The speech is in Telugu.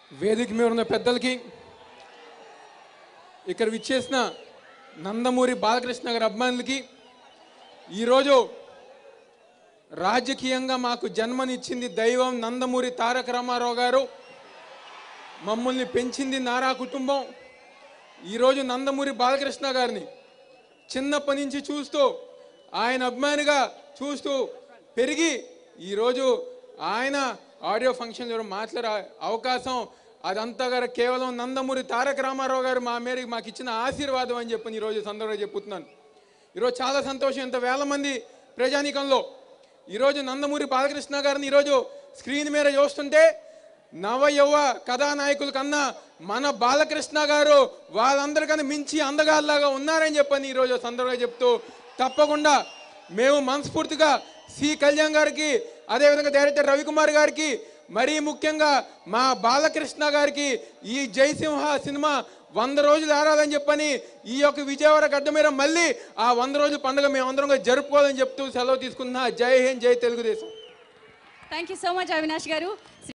వేదిక మీద ఉన్న పెద్దలకి ఇక్కడ విచ్చేసిన నందమూరి బాలకృష్ణ గారి అభిమానులకి ఈరోజు రాజకీయంగా మాకు జన్మనిచ్చింది దైవం నందమూరి తారక రామారావు గారు మమ్మల్ని పెంచింది నారా కుటుంబం ఈరోజు నందమూరి బాలకృష్ణ గారిని చిన్నప్పటి నుంచి చూస్తూ ఆయన అభిమానిగా చూస్తూ పెరిగి ఈరోజు ఆయన ఆడియో ఫంక్షన్ ద్వారా మాట్లాడే అవకాశం అదంతా గారు కేవలం నందమూరి తారక రామారావు గారు మా మేరకు మాకు ఇచ్చిన ఆశీర్వాదం అని చెప్పి ఈరోజు సందర్భంగా చెప్పుతున్నాను ఈరోజు చాలా సంతోషం ఇంత వేల మంది ప్రజానీకంలో ఈరోజు నందమూరి బాలకృష్ణ గారిని ఈరోజు స్క్రీన్ మీద చూస్తుంటే నవ యువ కథానాయకుల కన్నా మన బాలకృష్ణ గారు వాళ్ళందరికన్నా మించి అందగాల్లాగా ఉన్నారని చెప్పని ఈరోజు సందర్భంగా చెప్తూ తప్పకుండా మేము మనస్ఫూర్తిగా సి కళ్యాణ్ గారికి అదేవిధంగా డైరెక్టర్ రవికుమార్ గారికి మరీ ముఖ్యంగా మా బాలకృష్ణ గారికి ఈ జయసింహ సినిమా వంద రోజులు ఆరాలని చెప్పని ఈ యొక్క విజయవాడ గడ్డ మీద మళ్ళీ ఆ వంద రోజుల పండుగ మేమందరం కూడా జరుపుకోవాలని చెప్తూ సెలవు తీసుకున్నా జై హింద్ జై Telugu Desam thank you so much Avinash గారు